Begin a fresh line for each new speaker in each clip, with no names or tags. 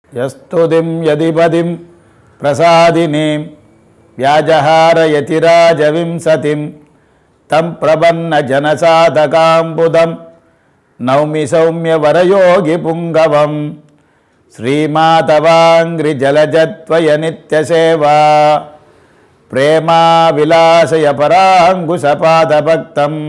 यस्तुतिं यदिपदिं प्रसादिनीं व्याजहारयतिराजविंसतिं तं प्रपन्नजनसाधकाम्बुदं नौमि सौम्यवरयोगिपुङ्गवं श्रीमातवाङ्घ्रिजलजत्वयनित्यसेवा प्रेमाविलासय पराङ्कुशपादभक्तं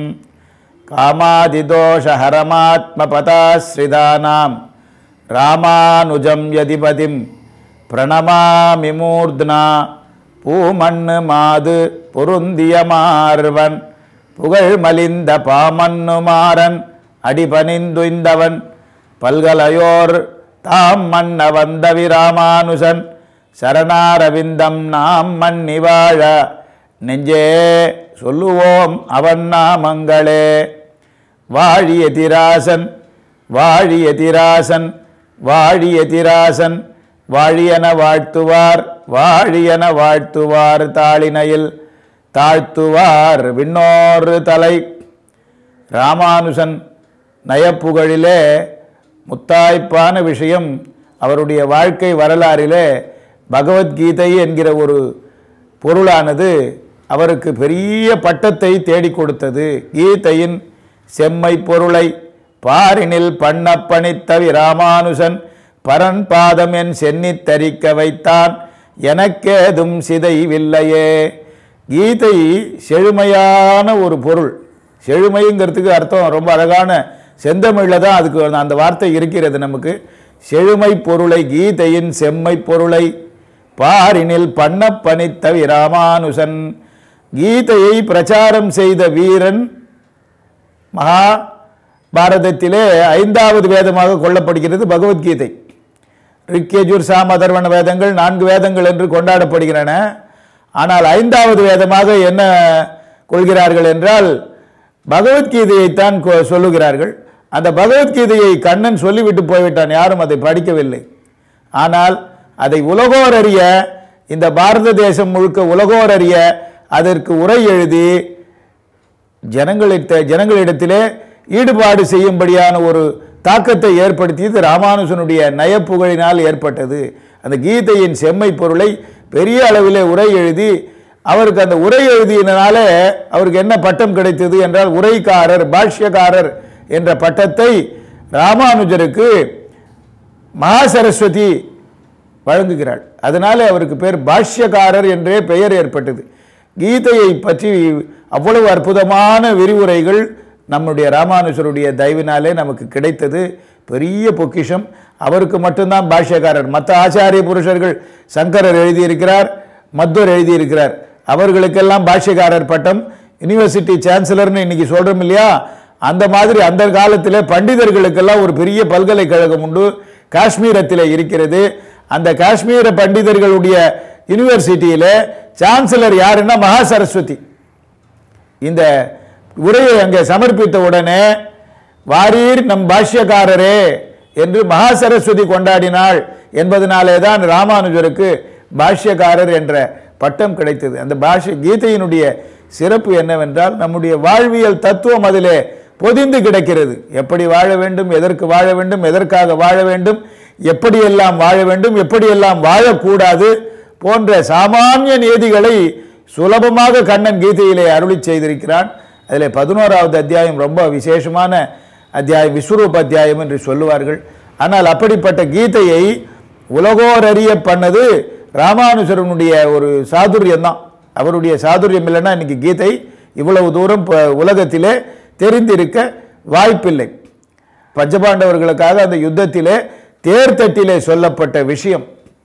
कामादिदोषहरमात्मपदाश्रितानां ராமானுஜம் யதிபதிம் பிரணமாமி மூர்த்னா பூமண்ணு மாது பொருந்திய மார்வன் புகழ் மலிந்த பாமன்னு மாறன் அடிபணிந்துய்ந்தவன் பல்கலையோர் தாம் மன்ன வந்தவி ராமானுஜன் சரணாரவிந்தம் நாம் மன்னி வாழ நெஞ்சே சொல்லுவோம் அவன் நாமங்களே வாழிய திராசன் வாழிய திராசன் வாழிய திராசன் வாழியன வாழ்த்துவார் வாழியன வாழ்த்துவார் தாளினையில் தாழ்த்துவார் விண்ணோர் தலை ராமானுஜன் நயப்புகழிலே முத்தாய்ப்பான விஷயம் அவருடைய வாழ்க்கை வரலாறிலே பகவத்கீதை என்கிற ஒரு பொருளானது அவருக்கு பெரிய பட்டத்தை தேடிக் கொடுத்தது கீதையின் செம்மை பொருளை பாரினில் பண்ணப்பணித்த ராமானுஜன் பரன் பாதம் என் சென்னித் தரிக்க வைத்தான் எனக்கேதும் சிதைவில்லையே கீதை செழுமையான ஒரு பொருள் செழுமைங்கிறதுக்கு அர்த்தம் ரொம்ப அழகான செந்தமிழில் தான் அதுக்கு அந்த வார்த்தை இருக்கிறது நமக்கு செழுமை பொருளை கீதையின் செம்மை பொருளை பாரினில் பண்ண பணித்த ராமானுஜன் கீதையை பிரச்சாரம் செய்த வீரன் மகா பாரதத்திலே ஐந்தாவது வேதமாக கொள்ளப்படுகிறது பகவத்கீதை ரிக்கேஜூர் சாம அதர்வண வேதங்கள் நான்கு வேதங்கள் என்று கொண்டாடப்படுகின்றன ஆனால் ஐந்தாவது வேதமாக என்ன கொள்கிறார்கள் என்றால் பகவத்கீதையைத்தான் கொ- சொல்லுகிறார்கள் அந்த பகவத்கீதையை கண்ணன் சொல்லிவிட்டு போய்விட்டான் யாரும் அதை படிக்கவில்லை ஆனால் அதை உலகோர் அறிய இந்த பாரத தேசம் முழுக்க உலகோர் அறிய அதற்கு உரை எழுதி ஜனங்களிட ஜனங்களிடத்திலே ஈடுபாடு செய்யும்படியான ஒரு தாக்கத்தை ஏற்படுத்தியது ராமானுஜனுடைய நயப்புகழினால் ஏற்பட்டது அந்த கீதையின் செம்மை பொருளை பெரிய அளவிலே உரை எழுதி அவருக்கு அந்த உரை எழுதியனால அவருக்கு என்ன பட்டம் கிடைத்தது என்றால் உரைக்காரர் பாஷ்யக்காரர் என்ற பட்டத்தை ராமானுஜருக்கு மகா சரஸ்வதி வழங்குகிறாள் அதனாலே அவருக்கு பேர் பாஷ்யக்காரர் என்றே பெயர் ஏற்பட்டது கீதையை பற்றி அவ்வளவு அற்புதமான விரிவுரைகள் நம்முடைய ராமானுஜருடைய தயவினாலே நமக்கு கிடைத்தது பெரிய பொக்கிஷம் அவருக்கு மட்டும்தான் பாஷ்யக்காரர் மற்ற ஆச்சாரிய புருஷர்கள் சங்கரர் எழுதியிருக்கிறார் மத்வர் எழுதியிருக்கிறார் அவர்களுக்கெல்லாம் பாஷ்யக்காரர் பட்டம் யுனிவர்சிட்டி சான்சலர்னு இன்னைக்கு சொல்றோம் இல்லையா அந்த மாதிரி அந்த காலத்தில் பண்டிதர்களுக்கெல்லாம் ஒரு பெரிய பல்கலைக்கழகம் உண்டு காஷ்மீரத்தில் இருக்கிறது அந்த காஷ்மீர பண்டிதர்களுடைய யூனிவர்சிட்டியில் சான்சலர் யாருன்னா மகா சரஸ்வதி இந்த உரையை அங்கே சமர்ப்பித்த உடனே வாரீர் நம் பாஷ்யக்காரரே என்று மகா சரஸ்வதி கொண்டாடினாள் என்பதனாலே தான் ராமானுஜருக்கு பாஷ்யக்காரர் என்ற பட்டம் கிடைத்தது அந்த பாஷ்ய கீதையினுடைய சிறப்பு என்னவென்றால் நம்முடைய வாழ்வியல் தத்துவம் அதிலே பொதிந்து கிடக்கிறது எப்படி வாழ வேண்டும் எதற்கு வாழ வேண்டும் எதற்காக வாழ வேண்டும் எப்படியெல்லாம் வாழ வேண்டும் எப்படியெல்லாம் வாழக்கூடாது போன்ற சாமானிய நீதிகளை சுலபமாக கண்ணன் கீதையிலே அருளி செய்திருக்கிறான் அதில் பதினோராவது அத்தியாயம் ரொம்ப விசேஷமான அத்தியாயம் விஸ்வரூப அத்தியாயம் என்று சொல்லுவார்கள் ஆனால் அப்படிப்பட்ட கீதையை உலகோர் அறிய பண்ணது ராமானுஜரனுடைய ஒரு சாதுரியம் தான் அவருடைய சாதுரியம் இல்லைன்னா இன்னைக்கு கீதை இவ்வளவு தூரம் ப- உலகத்திலே தெரிந்திருக்க வாய்ப்பில்லை பஞ்சபாண்டவர்களுக்காக அந்த யுத்தத்திலே தேர்தட்டிலே சொல்லப்பட்ட விஷயம்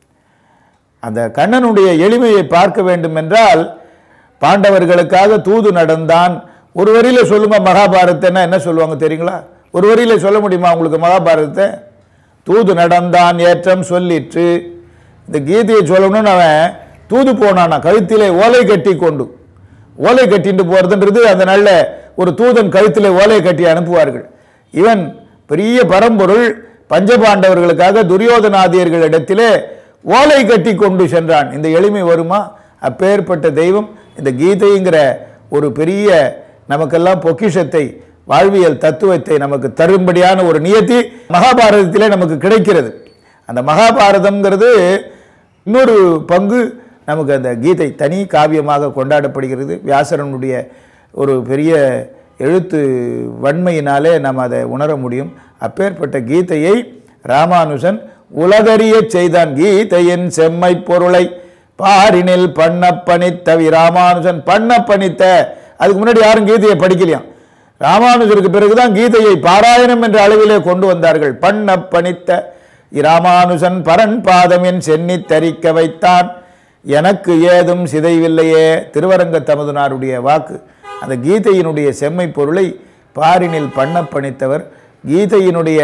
அந்த கண்ணனுடைய எளிமையை பார்க்க வேண்டும் என்றால் பாண்டவர்களுக்காக தூது நடந்தான் ஒரு வரியில சொல்லுங்க மகாபாரதத்தைன்னா என்ன சொல்லுவாங்க தெரியுங்களா ஒரு வரியில சொல்ல முடியுமா உங்களுக்கு மகாபாரதத்தை தூது நடந்தான் ஏற்றம் சொல்லிற்று இந்த கீதையை சொல்லணும்னு அவன் தூது போனானா கழுத்திலே ஓலை கட்டி கொண்டு ஓலை கட்டிட்டு போறதுன்றது அந்த நல்ல ஒரு தூதன் கழுத்திலே ஓலை கட்டி அனுப்புவார்கள் இவன் பெரிய பரம்பொருள் பஞ்சபாண்டவர்களுக்காக துரியோதனாதியர்களிடத்திலே ஓலை கட்டி கொண்டு சென்றான் இந்த எளிமை வருமா அப்பேற்பட்ட தெய்வம் இந்த கீதைங்கிற ஒரு பெரிய நமக்கெல்லாம் பொக்கிஷத்தை வாழ்வியல் தத்துவத்தை நமக்கு தரும்படியான ஒரு நியத்தி மகாபாரதத்திலே நமக்கு கிடைக்கிறது அந்த மகாபாரதம்ங்கிறது இன்னொரு பங்கு நமக்கு அந்த கீதை தனி காவியமாக கொண்டாடப்படுகிறது வியாசரனுடைய ஒரு பெரிய எழுத்து வன்மையினாலே நாம் அதை உணர முடியும் அப்பேற்பட்ட கீதையை ராமானுஜன் உலகறியச் செய்தான் கீதையின் செம்மை பொருளை பாரினில் பண்ண பணித்த வி ராமானுஜன் பண்ண பணித்த அதுக்கு முன்னாடி யாரும் கீதையை படிக்கலையாம் ராமானுஜருக்கு பிறகுதான் கீதையை பாராயணம் என்ற அளவிலே கொண்டு வந்தார்கள் பண்ண பணித்த இராமானுஜன் பரன் பாதம் என் சென்னி தரிக்க வைத்தான் எனக்கு ஏதும் சிதைவில்லையே திருவரங்க தமதுனாருடைய வாக்கு அந்த கீதையினுடைய செம்மை பொருளை பாரினில் பண்ண பணித்தவர் கீதையினுடைய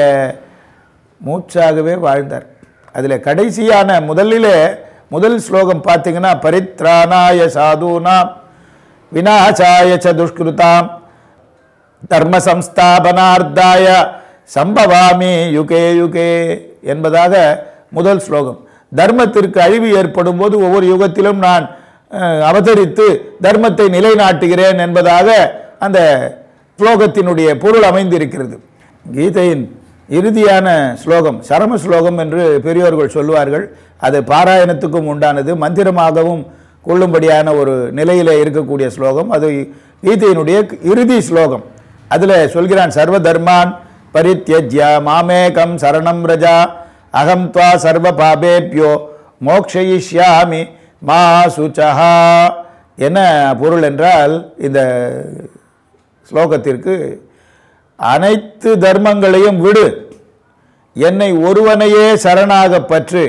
மூச்சாகவே வாழ்ந்தார் அதில் கடைசியான முதலிலே முதல் ஸ்லோகம் பார்த்தீங்கன்னா பரித்ராணாய சாதுனாம் விநாசாய ச துஷ்கிருதாம் தர்ம சம்ஸ்தாபனார்த்தாய சம்பவாமி யுகே யுகே என்பதாக முதல் ஸ்லோகம் தர்மத்திற்கு அழிவு ஏற்படும் போது ஒவ்வொரு யுகத்திலும் நான் அஹ், அவதரித்து தர்மத்தை நிலைநாட்டுகிறேன் என்பதாக அந்த ஸ்லோகத்தினுடைய பொருள் அமைந்திருக்கிறது கீதையின் இறுதியான ஸ்லோகம் சரம ஸ்லோகம் என்று பெரியோர்கள் சொல்லுவார்கள் அது பாராயணத்துக்கும் உண்டானது மந்திரமாகவும் கொள்ளும்படியான ஒரு நிலையிலே இருக்கக்கூடிய ஸ்லோகம் அது கீதையினுடைய இறுதி ஸ்லோகம் அதில் சொல்கிறான் சர்வ தர்மான் பரித்யஜ்ய மாமேகம் சரணம் ரஜா அகம் துவா சர்வ பாபேப்யோ மோக்ஷயிஷ்யாமி மா சுச்சஹா என்ன பொருள் என்றால் இந்த ஸ்லோகத்திற்கு அனைத்து தர்மங்களையும் விடு என்னை ஒருவனையே சரணாக பற்று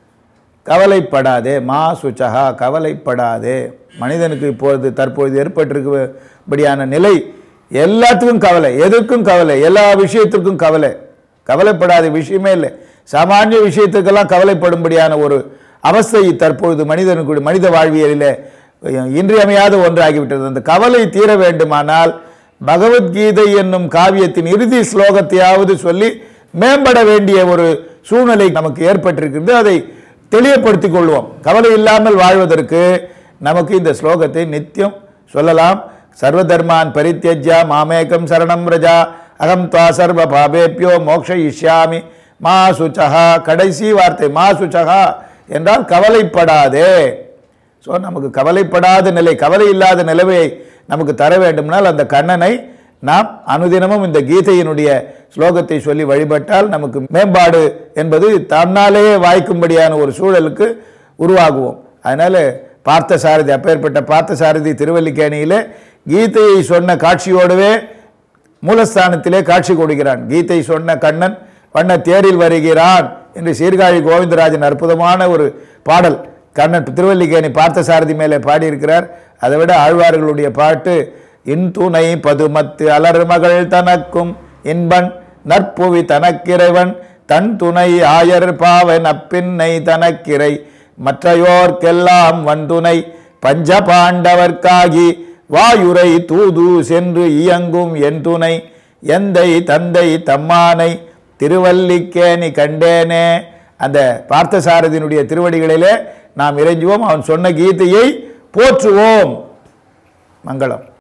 கவலைப்படாதே மா சுச்சகா கவலைப்படாதே மனிதனுக்கு இப்பொழுது தற்பொழுது ஏற்பட்டிருக்கபடியான நிலை எல்லாத்துக்கும் கவலை எதுக்கும் கவலை எல்லா விஷயத்திற்கும் கவலை கவலைப்படாத விஷயமே இல்லை சாமானிய விஷயத்துக்கெல்லாம் கவலைப்படும்படியான ஒரு அவஸ்தை தற்பொழுது மனிதனுக்கு மனித வாழ்வியலில் இன்றியமையாத ஒன்றாகிவிட்டது அந்த கவலை தீர வேண்டுமானால் பகவத்கீதை என்னும் காவியத்தின் இறுதி ஸ்லோகத்தையாவது சொல்லி மேம்பட வேண்டிய ஒரு சூழ்நிலை நமக்கு ஏற்பட்டிருக்கிறது அதை தெளிவுபடுத்திக் கொள்வோம் கவலை இல்லாமல் வாழ்வதற்கு நமக்கு இந்த ஸ்லோகத்தை நித்தியம் சொல்லலாம் சர்வ தர்மான் பரித்தியஜ்யா மாமேகம் சரணம் ரஜா அகம் துவா சர்வ பாபேப்யோ மோக்ஷ இஷ்யாமி மா சுச்சகா கடைசி வார்த்தை மா சுச்சகா என்றால் கவலைப்படாதே ஸோ நமக்கு கவலைப்படாத நிலை கவலை இல்லாத நிலைமையை நமக்கு தர வேண்டும்னால் அந்த கண்ணனை நாம் அனுதினமும் இந்த கீதையினுடைய ஸ்லோகத்தை சொல்லி வழிபட்டால் நமக்கு மேம்பாடு என்பது தன்னாலேயே வாய்க்கும்படியான ஒரு சூழலுக்கு உருவாகுவோம் அதனால் பார்த்தசாரதி அப்பேற்பட்ட பார்த்தசாரதி திருவல்லிக்கேணியிலே கீதையை சொன்ன காட்சியோடவே மூலஸ்தானத்திலே காட்சி கொடுக்கிறான் கீதை சொன்ன கண்ணன் வண்ண தேரில் வருகிறான் என்று சீர்காழி கோவிந்தராஜன் அற்புதமான ஒரு பாடல் கண்ணன் திருவல்லிக்கேணி பார்த்தசாரதி மேலே பாடியிருக்கிறார் அதை விட ஆழ்வார்களுடைய பாட்டு இன்துணை பதுமத்து அலர் மகள் தனக்கும் இன்பன் நற்புவி தனக்கிறைவன் தன் துணை ஆயர் பாவன் அப்பின்னை தனக்கிறை மற்றையோர்க்கெல்லாம் வன்துணை பஞ்ச பாண்டவர்க்காகி வாயுரை தூது சென்று இயங்கும் என் துணை எந்தை தந்தை தம்மானை திருவல்லிக்கேணி கண்டேனே அந்த பார்த்தசாரதியினுடைய திருவடிகளிலே நாம் இறைஞ்சுவோம் அவன் சொன்ன கீதையை போற்றுவோம் மங்களம்